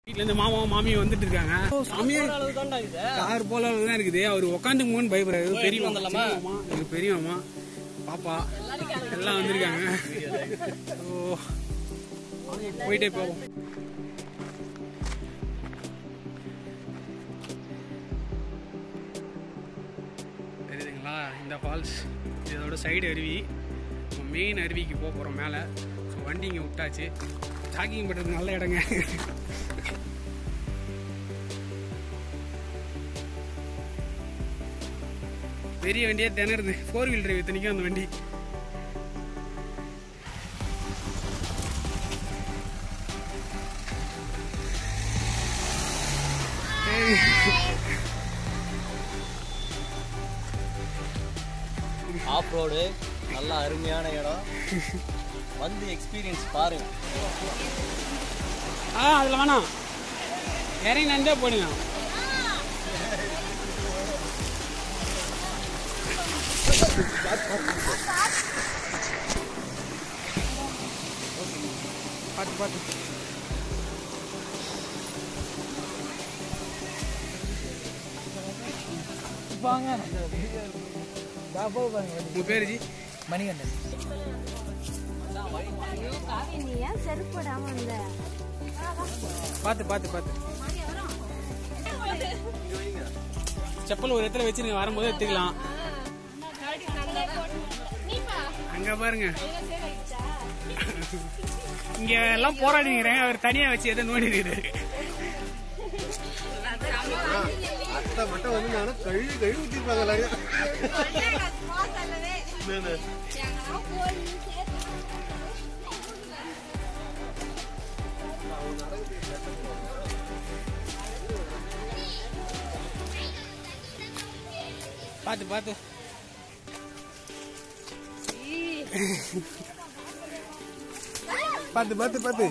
வீட்ல இருந்து மாமாவும் மாமியும் வந்துட்டு இருக்காங்க சாமியே அளவு தான்டா இது கார் போல அளவு தான் இருக்குது அவர் உட்காந்து மூணு பயப்படுறாரு பெரிய மாமா வந்துடலாமா? சின்ன மாமா இவரு பெரிய மாமா பாப்பா எல்லாம் வந்திருக்காங்க ஓ போயிட்டே போவோம் தெரியுதுங்களா இந்த ஃபால்ஸ் இதோட சைடு அருவி மெயின் அருவிக்கு போக போகிறோம் மேலே ஸோ வண்டி இங்கே விட்டாச்சு ஜாக்கிங் பண்ணுறதுக்கு நல்ல இடங்க பெரிய வண்டியே திணறுது ஃபோர் வீல் டிரைவ் இத்தனைக்கும் அந்த வண்டி ஏய், ஆஃப் ரோடு நல்ல அருமையான இடம் வந்து எக்ஸ்பீரியன்ஸ் பாருங்க ஆ அதில் வேணாம் இறங்கி நண்டே போடுங்க பார்த்து பார்த்து உங்க பேரு ஜி மணிகண்டன் நீ ஏன் செருப்பு போடாம வந்த பார்த்து பார்த்து பார்த்து செப்பல் ஒரு இடத்துல வச்சிருங்க வரும்போது எடுத்துக்கலாம் அங்க பாருங்க இங்க எல்லாம் போராடிங்கிறேன் அவர் தனியா வச்சு எதை நோண்டிடுறாரு அத்தை மட்டும் வந்து நானும் கழுவி கழுவி ஊத்திருப்பாங்க எல்லாரையும் பார்த்து பார்த்து பார்த்து பார்த்து பார்த்து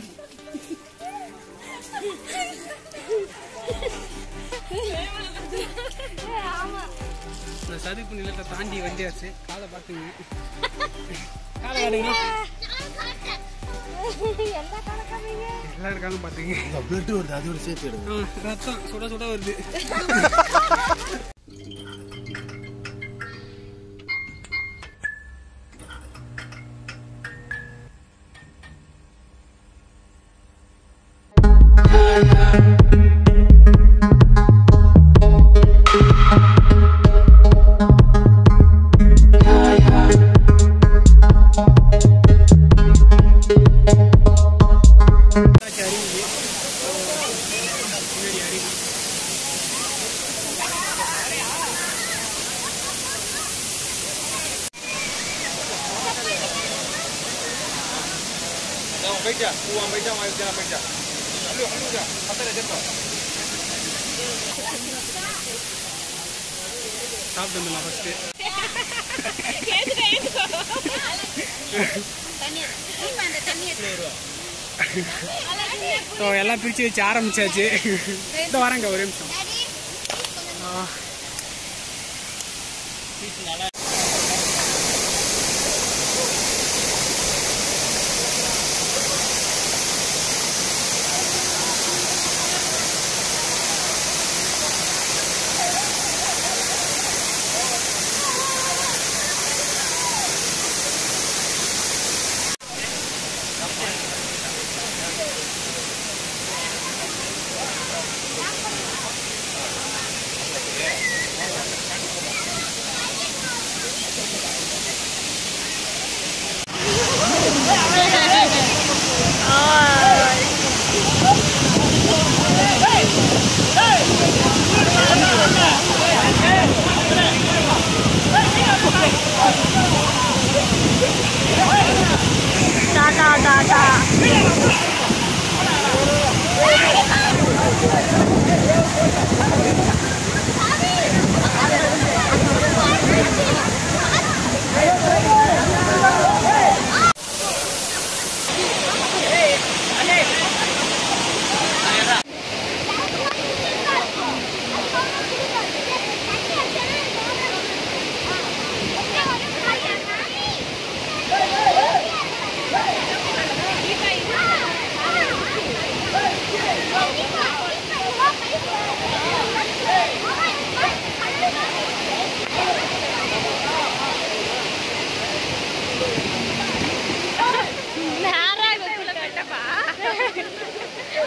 இந்த சதுப்பு நிலத்தை தாண்டி வந்தியாச்சு காலை பார்த்துங்க காலை காட்டுங்க எல்லா கணக்காமீங்க எல்லாம் இருக்காங்க பார்த்துங்க பிளட் வருது அதோட சேர்த்து எடுங்க ஆ, ரத்தம் சுட சுட வருது அருவி முன்னாடி அருவி சாப்பிட்டு வந்துடலாம் ஃபஸ்ட்டு ஸோ எல்லாம் பிரித்து வச்சு ஆரம்பிச்சாச்சு இந்த வரேங்க ஒரு நிமிஷம் ஆ.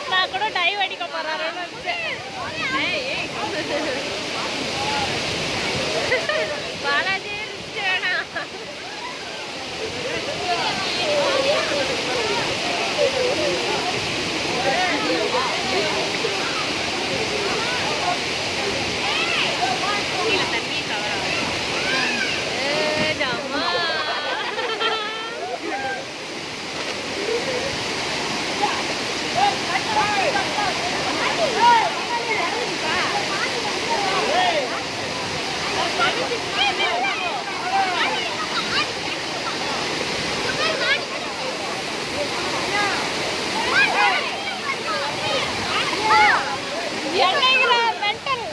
நான் கூட டைவ் அடிக்க போறாருன்னு நினைச்சேன். பாலாஜி ரிஸ்க் வேணாம் கீழே தண்ணி கவர் ஆகும் என்னைக்குடா மென்டல்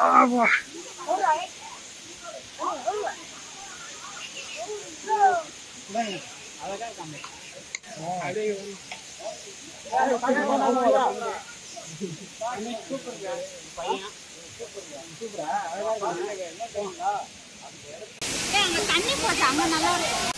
ஆவா அங்க தண்ணி போச்சு அங்க நல்லா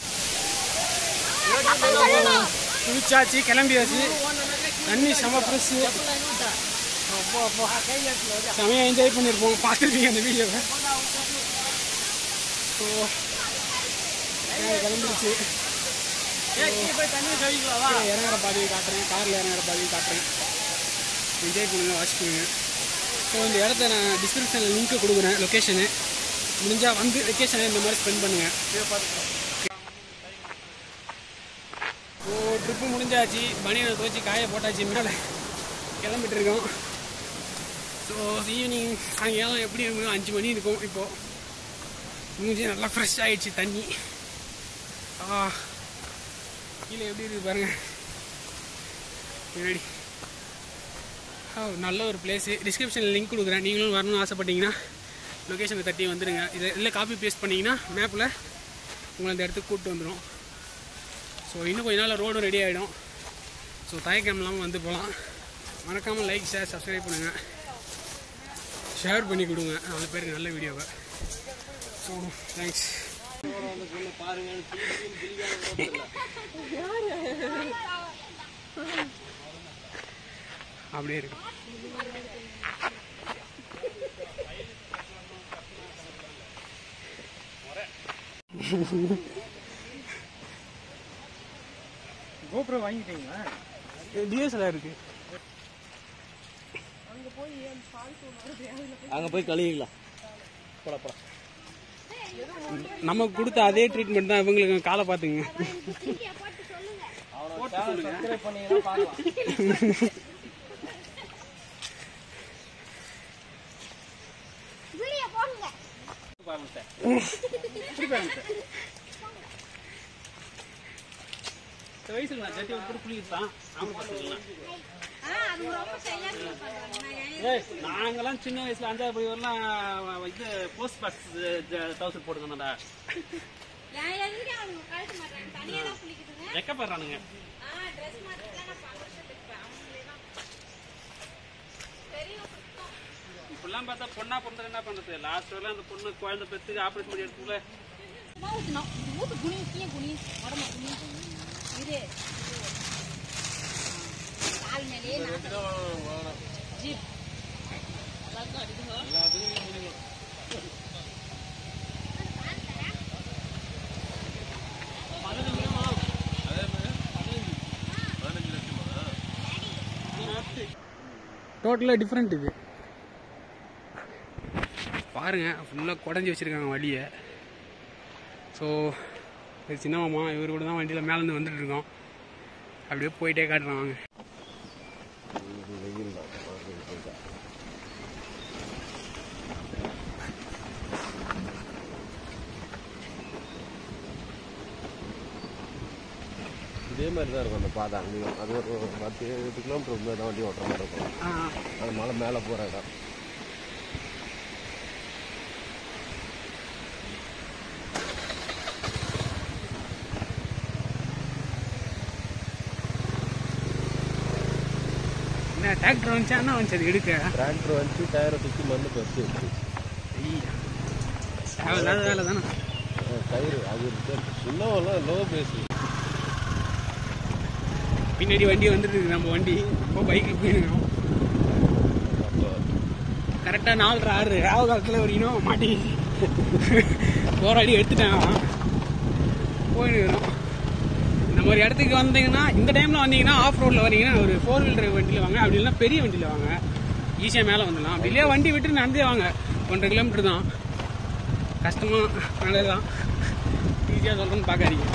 குளிச்சாச்சு கிளம்பியாச்சு தண்ணி செம ஃப்ரெஷ்ஷு அப்பா அப்பா செமையாக என்ஜாய் பண்ணியிருப்போம் பார்த்துருப்பீங்க அந்த வீடியோவை ஸோ கிளம்பிடுச்சு கீழே இறங்குற பாதையை காட்டுறேன் காரில் இறங்குற பாதையை காட்டுறேன் என்ஜாய் பண்ணுங்கள் வாட்ச் பண்ணுங்கள் ஸோ இந்த இடத்த நான் டிஸ்கிரிப்ஷனில் லிங்க்கு கொடுக்குறேன் லொக்கேஷனு முடிஞ்சால் வந்து வெக்கேஷனை இந்த மாதிரி ஸ்பெண்ட் பண்ணுங்கள் ஸோ ட்ரிப்பு முடிஞ்சாச்சு பனியனை துவச்சி காய போட்டாச்சு மேலே கிளம்பிட்டு இருக்கோம் ஸோ ஈவினிங் சாயங்காலம் எப்படி இருக்கும் அஞ்சு மணி இருக்கும் இப்போது மூஞ்சி நல்லா ஃப்ரெஷ் ஆயிடுச்சு தண்ணி ஆ கீழே எப்படி இருக்குது பாருங்க பின்னாடி ஆ நல்ல ஒரு பிளேஸு டிஸ்கிரிப்ஷனில் லிங்க் கொடுக்குறேன் நீங்களும் வரணும்னு ஆசைப்பட்டீங்கன்னா லொக்கேஷனை தட்டி வந்துடுங்க இதை இல்லை காப்பி பேஸ்ட் பண்ணிங்கன்னா மேப்பில் உங்களை அந்த இடத்துக்கு கூப்பிட்டு வந்துடும் ஸோ இன்னும் கொஞ்ச நாள் ரோடும் ரெடி ஆகிடும் ஸோ தயக்கம் இல்லாமல் வந்து போகலாம் மறக்காமல் லைக் ஷேர் சப்ஸ்கிரைப் பண்ணுங்கள் ஷேர் பண்ணி கொடுங்க நாலு பேருக்கு நல்ல வீடியோவை ஸோ தேங்க்ஸ் அப்படியே இருக்கு கோப்ரோ வாங்கிட்டீங்களா டிஎஸ்எல்ஆர் இருக்கு அங்கே போய் கழுவிக்கலாம் போட போட நமக்கு கொடுத்த அதே ட்ரீட்மெண்ட் தான் இவங்களுக்கு காலை பார்த்துங்க சப்ஸ்கிரைப் பண்ணீங்கன்னா பார்க்கலாம் வீடியோ போடுங்க வயசுல நான் சட்டி போட்டு குளிக்கிட்டான் ஆமாம் பார்த்துக்கலாம் ஆ அது ரொம்ப சரியா பண்றாங்க நாங்கெல்லாம் சின்ன வயசுல அஞ்சாவது படி வரலாம் இது போஸ்ட் பாஸ் டவுசர் போட்டுக்கணும்டா நான் எதுக்கு அவங்க கழட்ட மாட்டாங்க தனியா தான் குளிக்குதுங்க வெக்கப்படுறானுங்க ஆ ட்ரெஸ் மாத்திக்கலாம் நான் பல வருஷத்துக்கு இருப்பேன் அவங்களே தான் பெரிய சுத்தம் இப்பெல்லாம் பார்த்தா பொண்ணா பிறந்தா என்ன பண்றது லாஸ்ட் வரலாம் அந்த பொண்ணு குழந்தை பெற்றுக்கு ஆப்ரேஷன் பண்ணி எடுத்துக்குள்ள சும்மா ஊத்தணும் இது ஊத்து குனி கீழே குனி உடம்பு குனி இரு கால் மேலே நான் ஜீப் எல்லாருக்கும் அடிக்குங்க டோட்டலாக டிஃப்ரெண்ட் இது பாருங்க ஃபுல்லாக குடஞ்சி வச்சுருக்காங்க வழியை ஸோ இது சின்ன மாமா இவர் கூட தான் வண்டியில் மேலேருந்து வந்துட்டு இருக்கோம் அப்படியே போயிட்டே காட்டுறான் வாங்க இதே மாதிரி தான் இருக்கும் அந்த பாதை அங்கேயும் அது ஒரு பத்து எட்டு கிலோமீட்டர் முன்னாடி தான் வண்டி ஓட்டுற மாதிரி இருக்கும் ஆ அது மலை மேலே போகிற இடம் என்ன டிராக்டர் வந்துச்சா என்ன வந்துச்சு அது எடுக்க டிராக்டர் வந்து டயரை தூக்கி மண்ணு பறிச்சு வச்சு தேவையில்லாத வேலை தானே கயிறு அது சின்னவெல்லாம் லோ பேசி பின்னாடி வண்டி வந்துட்டு இருக்கு நம்ம வண்டி இப்போ பைக்கில் போயிருக்கோம் கரெக்டாக நாலரை ஆறு ராவு காலத்தில் வரைக்கணும் மாட்டி போராடி எடுத்துட்டான் அவன். போயின்னு இருக்கிறோம் இந்த மாதிரி இடத்துக்கு வந்தீங்கன்னா இந்த டைமில் வந்தீங்கன்னா ஆஃப் ரோடில் வரீங்கன்னா ஒரு ஃபோர் வீல் டிரைவ் வண்டியில் வாங்க அப்படி இல்லைன்னா பெரிய வண்டியில் வாங்க ஈஸியாக மேலே வந்துடலாம் அப்படி இல்லையா வண்டி விட்டு நடந்தே வாங்க ஒன்றரை கிலோமீட்டர் தான் கஷ்டமாக நல்லது தான் ஈஸியாக சொல்கிறேன்னு பார்க்காதீங்க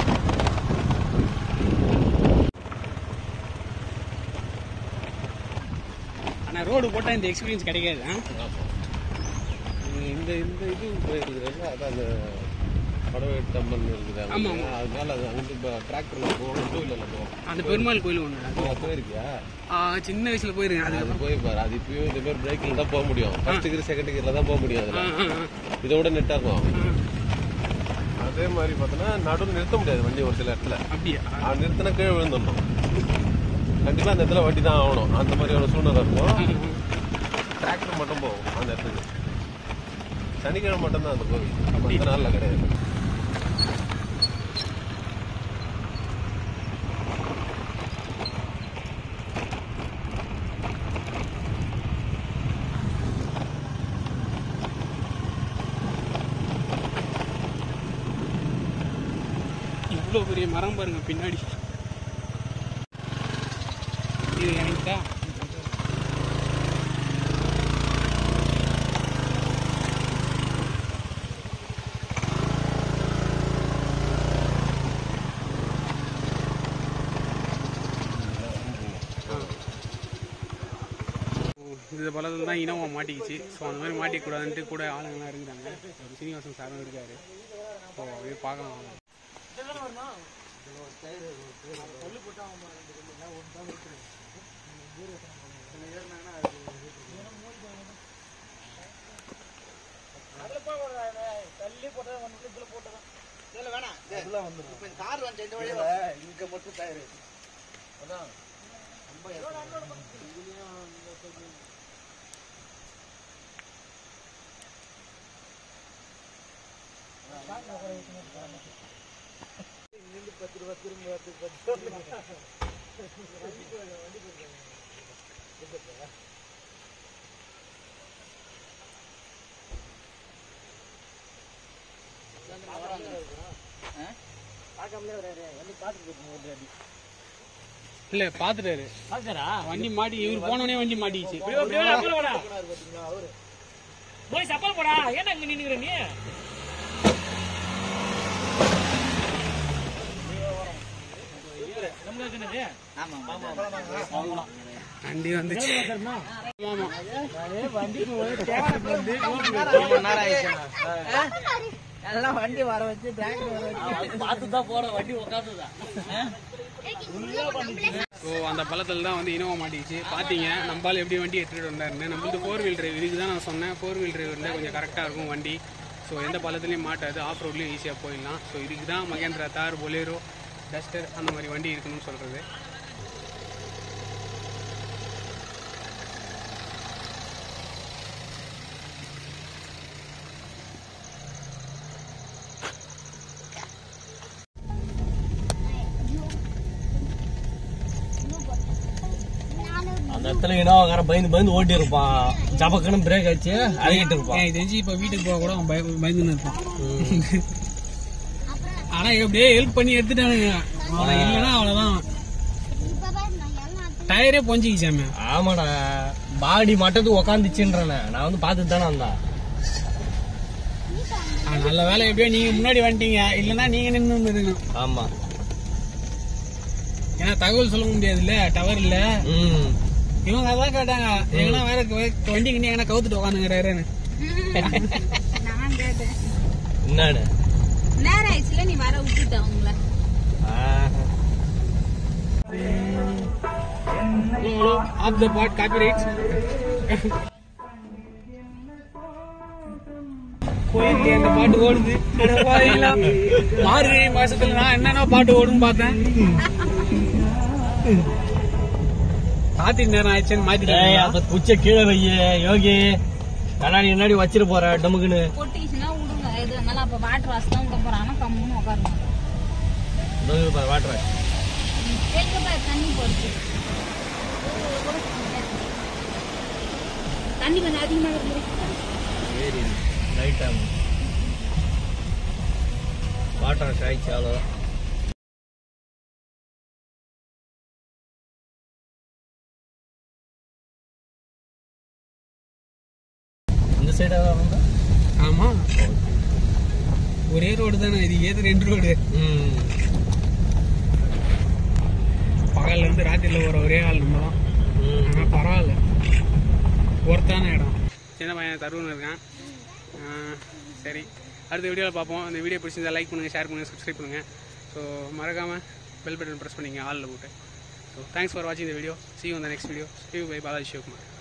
ஆனால் ரோடு போட்டால் இந்த எக்ஸ்பீரியன்ஸ் கிடைக்காது ஆ? இந்த இந்த இது போயிருக்குதுல்ல அதான் அந்த படவை டம்மன் இருக்குது அங்க. ஆமா, ஆமா. அதனால அது அங்கிட்டு இப்போ டிராக்டர்ல போகணும் டூ வீலர்ல போகணும் அந்த பெருமாள் கோயில் ஒன்று நீ போயிருக்கியா சின்ன வயசுல போயிருக்கேன் அது அது போய் பாரு அது இப்பயும் இந்த மாதிரி பிரேக்கில் தான் போக முடியும் ஃபர்ஸ்ட் கியர் செகண்ட் கியர்ல தான் போக முடியும் ஆ, அதுல ஆ, ஆ. இதோட நெட்டாகும் ஆ. அதே மாதிரி பார்த்தோன்னா நடுவில் நிறுத்த முடியாது வண்டி ஒரு சில இடத்துல அப்படியா அது நிறுத்தினா கீழே விழுந்துடணும் கண்டிப்பா அந்த இடத்துல வண்டி தான் ஆகணும் அந்த மாதிரியான சூழ்நிலை இருக்கும் டிராக்டர் மட்டும் போகும் அந்த இடத்துக்கு சனிக்கிழமை மட்டும்தான் அந்த கோவில் மற்ற நாளில் கிடையாது இவ்வளோ பெரிய மரம் பாருங்க பின்னாடி இது எனக்கு தான் இந்த பலத்தில் தான் இனவா மாட்டிக்கிச்சு ஸோ அந்த மாதிரி மாட்டிக்கூடாதுன்ட்டு கூட ஆளுங்கெல்லாம் இருக்கிறாங்க ஒரு சீனிவாசன் சாரும் இருக்காரு ஸோ அப்படியே பார்க்கலாம் வாங்க. இல்ல பாத்துட்டாரு வண்டி மாட்டி இவர் போனோடனே வண்டி மாட்டிக்கிச்சு போய் சப்பல் போடா ஏன்டா இங்க நின்னுக்கிற நீ வண்டி வந்துச்சு ஆமா எல்லாம் வண்டி வர வச்சு டிராக்டர் வர வச்சு பார்த்து தான் போற வண்டி உட்காந்துதான் ஸோ அந்த பள்ளத்தில் தான் வந்து இனோவா மாட்டிக்கிச்சு பார்த்தீங்க நம்மளால எப்படி வண்டி எடுத்துகிட்டு வந்தாருன்னு நம்மளுக்கு ஃபோர் வீல் டிரைவ் இதுக்கு தான் நான் சொன்னேன் ஃபோர் வீல் டிரைவ் இருந்தால் கொஞ்சம் கரெக்டாக இருக்கும் வண்டி ஸோ எந்த பள்ளத்துலையும் மாட்டாது ஆஃப் ரோட்லேயும் ஈஸியாக போயிடலாம் ஸோ இதுக்கு தான் மகேந்திரா தார் பொலேரோ டஸ்டர் அந்த மாதிரி வண்டி இருக்கணும்னு சொல்கிறது அந்த இடத்துல இனோவாக்காரன் பயந்து பயந்து ஓட்டி இருப்பான் ஜபக்குன்னு பிரேக் அடிச்சு அழகிட்டு இருப்பான் எனக்கு தெரிஞ்சு இப்போ வீட்டுக்கு போக கூட அவன் பய பயந்துன்னு இருப்பான் ஆனால் எப்படியே ஹெல்ப் பண்ணி எடுத்துட்டானுங்க அவன் இல்லைன்னா அவ்வளோதான் டயரே பொஞ்சிக்கிச்சாமே ஆமாடா பாடி மட்டத்துக்கு உக்காந்துச்சுன்றேன் நான் வந்து பார்த்துட்டு தானே வந்தேன் ஆ, நல்ல வேலை எப்படியோ நீங்கள் முன்னாடி வந்துட்டீங்க இல்லைன்னா நீங்கள் நின்று இருந்துருக்கணும் ஆமா ஏன்னா தகவல் சொல்ல முடியாதுல்ல டவர் இல்லை ம் இவங்க அதான் கேட்டாங்க எங்கன்னா வேற க- வண்டி கிண்டி எங்கன்னா கவுத்துட்டு உட்காந்துங்கிறாருன்னு நான் கேட்டேன் என்னன்னு நேரம் ஆயிடுச்சுல நீ வர விட்டுட்ட அவங்கள ஆஃப் த பாட் காப்பி ரைட்ஸ் கோயில்ல அந்த பாட்டு ஓடுது அட பாவிங்களா. மார்கழி மாசத்துல நான் என்னென்ன பாட்டு ஓடுன்னு பார்த்தேன் காத்தின் நேரம் ஆயிடுச்சுன்னு ஏய் மாத்திட்டேன் அந்த குச்சை கீழே வைய யோகி கண்ணாடி முன்னாடி வச்சிட்டு போற டமுக்குன்னு கொட்டிச்சுன்னா விடுங்க எது இருந்தாலும் அப்ப வாட்டர் வாஷ் தான் விட போறாங்க கம்முன்னு உட்காருங்க வாட்டர் எங்க பாரு தண்ணி போடுச்சு தண்ணி கொஞ்சம் அதிகமாக இருக்குது சரி ரைட் ஆகும் வாட்டர் ஆயிடுச்சு அவ்வளோதான் இந்த சைடு வந்தா ஆமா ஒரே ரோடு தானே இது ஏது ரெண்டு ரோடு ம் பகல்ல இருந்து ராத்திரில வர ஒரே ஆள் நம்ம தான் ம் ஆனா பரவாயில்ல ஒர்த்தான இடம் சின்ன பையன் தருண் இருக்கான் ஆ, சரி அடுத்த வீடியோவில் பார்ப்போம் அந்த வீடியோ பிடிச்சிருந்தா லைக் பண்ணுங்கள் ஷேர் பண்ணுங்கள் சப்ஸ்கிரைப் பண்ணுங்கள் ஸோ மறக்காமல் பெல் பட்டன் ப்ரெஸ் பண்ணிங்க ஆளில் போட்டு ஸோ தேங்க்ஸ் ஃபார் வாட்சிங் இந்த வீடியோ சி யூ இந்த next video see you bye Balaji Sivakumar